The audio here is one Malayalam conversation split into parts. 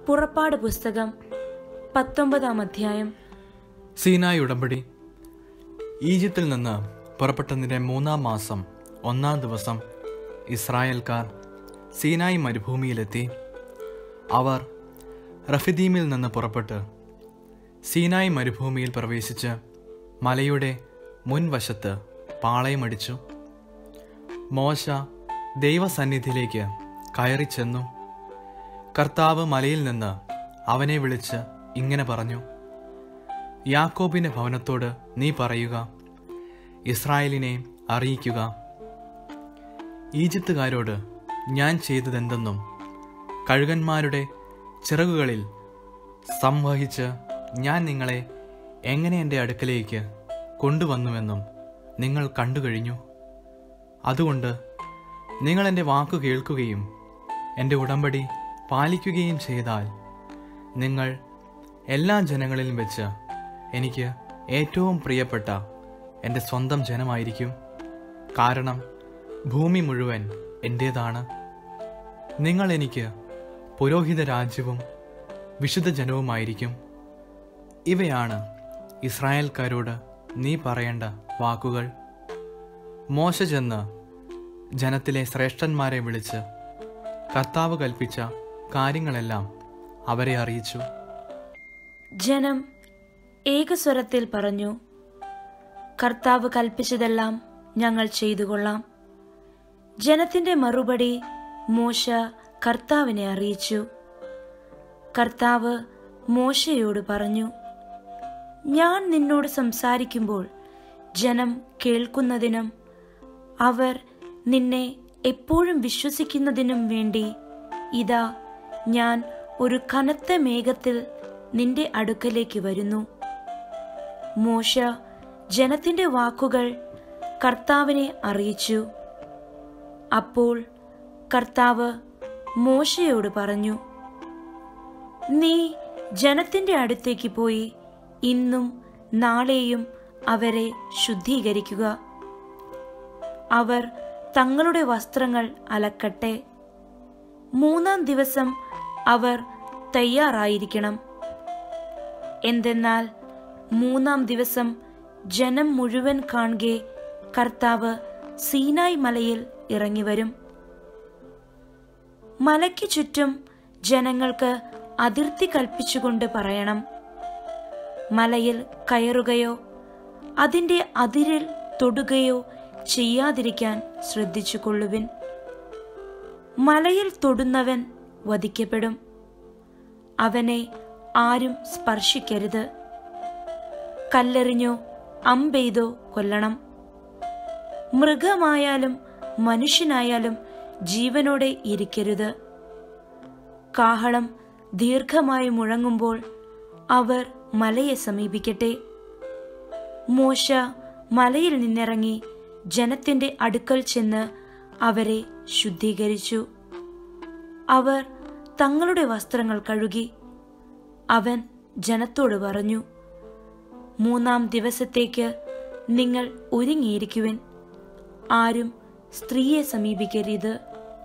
പുറപ്പാട് പുസ്തകം പത്തൊമ്പതാം അധ്യായം സീനായി ഉടമ്പടി ഈജിപ്തിൽ നിന്ന് പുറപ്പെട്ടതിൻ്റെ മൂന്നാം മാസം ഒന്നാം ദിവസം ഇസ്രായേൽക്കാർ സീനായി മരുഭൂമിയിലെത്തി അവർ റഫിദീമിൽ നിന്ന് പുറപ്പെട്ട് സീനായി മരുഭൂമിയിൽ പ്രവേശിച്ച് മലയുടെ മുൻവശത്ത് പാളയമടിച്ചു മോശ ദൈവസന്നിധിയിലേക്ക് കയറി ചെന്നു കർത്താവ് മലയിൽ നിന്ന് അവനെ വിളിച്ച് ഇങ്ങനെ പറഞ്ഞു യാക്കോബിന്റെ ഭവനത്തോട് നീ പറയുക ഇസ്രായേലിനെ അറിയിക്കുക ഈജിപ്തുകാരോട് ഞാൻ ചെയ്തതെന്തെന്നും കഴുകന്മാരുടെ ചിറകുകളിൽ സംവഹിച്ച് ഞാൻ നിങ്ങളെ എങ്ങനെ എൻ്റെ അടുക്കലേക്ക് കൊണ്ടുവന്നുവെന്നും നിങ്ങൾ കണ്ടു കഴിഞ്ഞു അതുകൊണ്ട് നിങ്ങൾ എൻ്റെ വാക്കു കേൾക്കുകയും എൻ്റെ ഉടമ്പടി പാലിക്കുകയും ചെയ്താൽ നിങ്ങൾ എല്ലാ ജനങ്ങളിലും വെച്ച് എനിക്ക് ഏറ്റവും പ്രിയപ്പെട്ട എൻ്റെ സ്വന്തം ജനമായിരിക്കും കാരണം ഭൂമി മുഴുവൻ എൻ്റേതാണ് നിങ്ങൾ എനിക്ക് പുരോഹിത രാജ്യവും വിശുദ്ധ ജനവുമായിരിക്കും ഇവയാണ് ഇസ്രായേൽക്കാരോട് നീ പറയേണ്ട വാക്കുകൾ മോശ ചെന്ന് ജനത്തിലെ ശ്രേഷ്ഠന്മാരെ വിളിച്ച് കർത്താവ് കൽപ്പിച്ച കാര്യങ്ങളെല്ലാം അവരെ അറിയിച്ചു ജനം ഏകസ്വരത്തിൽ പറഞ്ഞു കർത്താവ് കൽപ്പിച്ചതെല്ലാം ഞങ്ങൾ ചെയ്തുകൊള്ളാം ജനത്തിന്റെ മറുപടി മോശ കർത്താവിനെ അറിയിച്ചു കർത്താവ് മോശയോട് പറഞ്ഞു ഞാൻ നിന്നോട് സംസാരിക്കുമ്പോൾ ജനം കേൾക്കുന്നതിനും അവർ നിന്നെ എപ്പോഴും വിശ്വസിക്കുന്നതിനും വേണ്ടി ഇതാ ഞാൻ ഒരു കനത്ത മേഘത്തിൽ നിന്റെ അടുക്കലേക്ക് വരുന്നു മോശ ജനത്തിന്റെ വാക്കുകൾ കർത്താവിനെ അറിയിച്ചു അപ്പോൾ കർത്താവ് മോശയോട് പറഞ്ഞു നീ ജനത്തിന്റെ അടുത്തേക്ക് പോയി ഇന്നും നാളെയും അവരെ ശുദ്ധീകരിക്കുക അവർ തങ്ങളുടെ വസ്ത്രങ്ങൾ അലക്കട്ടെ മൂന്നാം ദിവസം അവർ തയ്യാറായിരിക്കണം എന്തെന്നാൽ മൂന്നാം ദിവസം ജനം മുഴുവൻ കാണുകെ കർത്താവ് സീനായ് മലയിൽ ഇറങ്ങിവരും മലയ്ക്ക് ചുറ്റും ജനങ്ങൾക്ക് അതിർത്തി കൽപ്പിച്ചുകൊണ്ട് പറയണം മലയിൽ കയറുകയോ അതിന്റെ അതിരിൽ തൊടുകയോ ചെയ്യാതിരിക്കാൻ ശ്രദ്ധിച്ചുകൊള്ളുവിൻ മലയിൽ തൊടുന്നവൻ വധിക്കപ്പെടും അവനെ ആരും സ്പർശിക്കരുത് കല്ലെറിഞ്ഞോ അമ്പെയ്തോ കൊല്ലണം മൃഗമായാലും മനുഷ്യനായാലും ജീവനോടെ ഇരിക്കരുത് കാഹളം ദീർഘമായി മുഴങ്ങുമ്പോൾ അവർ മലയെ സമീപിക്കട്ടെ മോശ മലയിൽ നിന്നിറങ്ങി ജനത്തിന്റെ അടുക്കൽ ചെന്ന് അവരെ ശുദ്ധീകരിച്ചു അവർ തങ്ങളുടെ വസ്ത്രങ്ങൾ കഴുകി അവൻ ജനത്തോട് പറഞ്ഞു മൂന്നാം ദിവസത്തേക്ക് നിങ്ങൾ ഒരുങ്ങിയിരിക്കുവിൻ ആരും സ്ത്രീയെ സമീപിക്കരുത്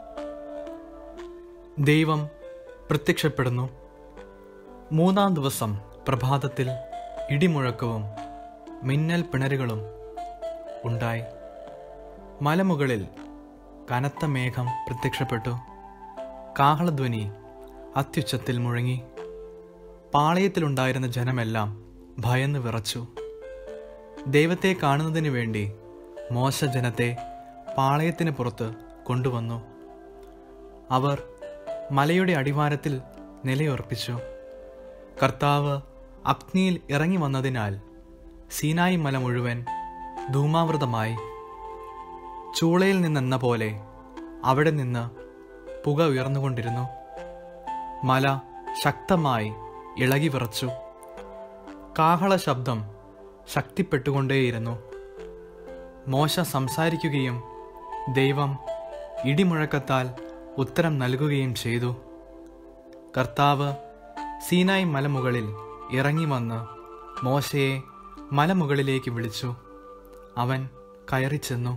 ദൈവം പ്രത്യക്ഷപ്പെടുന്നു മൂന്നാം ദിവസം പ്രഭാതത്തിൽ ഇടിമുഴക്കവും മിന്നൽ പിണരുകളും ഉണ്ടായി മലമുകളിൽ കനത്ത മേഘം പ്രത്യക്ഷപ്പെട്ടു കാഹളധ്വനി അത്യുച്ചത്തിൽ മുഴങ്ങി പാളയത്തിലുണ്ടായിരുന്ന ജനമെല്ലാം ഭയന്ന് വിറച്ചു ദൈവത്തെ കാണുന്നതിന് വേണ്ടി മോശ ജനത്തെ പാളയത്തിന് പുറത്ത് കൊണ്ടുവന്നു അവർ മലയുടെ അടിവാരത്തിൽ നിലയുറപ്പിച്ചു കർത്താവ് അഗ്നിയിൽ ഇറങ്ങി വന്നതിനാൽ സീനായി മല മുഴുവൻ ധൂമാവൃതമായി ചൂളയിൽ നിന്നെന്ന പോലെ അവിടെ നിന്ന് പുക ഉയർന്നുകൊണ്ടിരുന്നു മല ശക്തമായി ഇളകി വിറച്ചു കാഹള ശബ്ദം ശക്തിപ്പെട്ടുകൊണ്ടേയിരുന്നു മോശ സംസാരിക്കുകയും ദൈവം ഇടിമുഴക്കത്താൽ ഉത്തരം നൽകുകയും ചെയ്തു കർത്താവ് സീനായ് മലമുകളിൽ ഇറങ്ങി വന്ന് മോശയെ മലമുകളിലേക്ക് വിളിച്ചു അവൻ കയറി ചെന്നു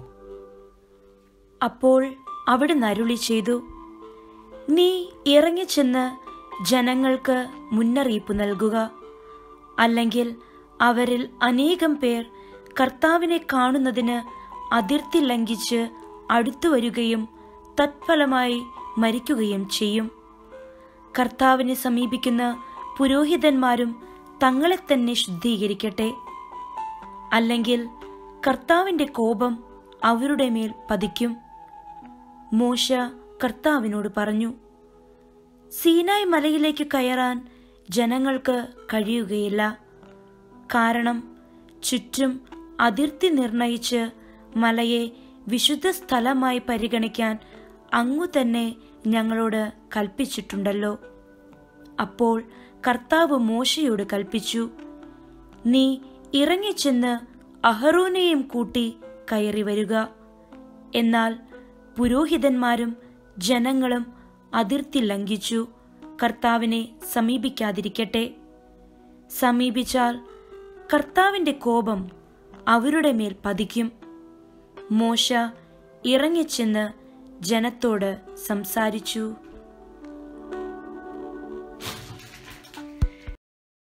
അപ്പോൾ അവിടെ നരുളി ചെയ്തു നീ ഇറങ്ങിച്ചെന്ന് ജനങ്ങൾക്ക് മുന്നറിയിപ്പ് നൽകുക അല്ലെങ്കിൽ അവരിൽ അനേകം പേർ കർത്താവിനെ കാണുന്നതിന് അതിർത്തി ലംഘിച്ച് അടുത്തു വരികയും തത്ഫലമായി മരിക്കുകയും ചെയ്യും കർത്താവിനെ സമീപിക്കുന്ന പുരോഹിതന്മാരും തങ്ങളെ തന്നെ ശുദ്ധീകരിക്കട്ടെ അല്ലെങ്കിൽ കർത്താവിന്റെ കോപം അവരുടെ മേൽ പതിക്കും മോശ കർത്താവിനോട് പറഞ്ഞു സീനായ് മലയിലേക്ക് കയറാൻ ജനങ്ങൾക്ക് കഴിയുകയില്ല കാരണം ചുറ്റും അതിർത്തി നിർണയിച്ച് മലയെ വിശുദ്ധ സ്ഥലമായി പരിഗണിക്കാൻ അങ്ങു തന്നെ ഞങ്ങളോട് കൽപ്പിച്ചിട്ടുണ്ടല്ലോ അപ്പോൾ കർത്താവ് മോശയോട് കൽപ്പിച്ചു നീ ഇറങ്ങിച്ചെന്ന് അഹറോനെയും കൂട്ടി കയറി വരിക എന്നാൽ പുരോഹിതന്മാരും ജനങ്ങളും അതിർത്തി ലംഘിച്ചു കർത്താവിനെ സമീപിക്കാതിരിക്കട്ടെ സമീപിച്ചാൽ കർത്താവിന്റെ കോപം അവരുടെ മേൽ പതിക്കും മോശ ഇറങ്ങിച്ചെന്ന് ജനത്തോട് സംസാരിച്ചു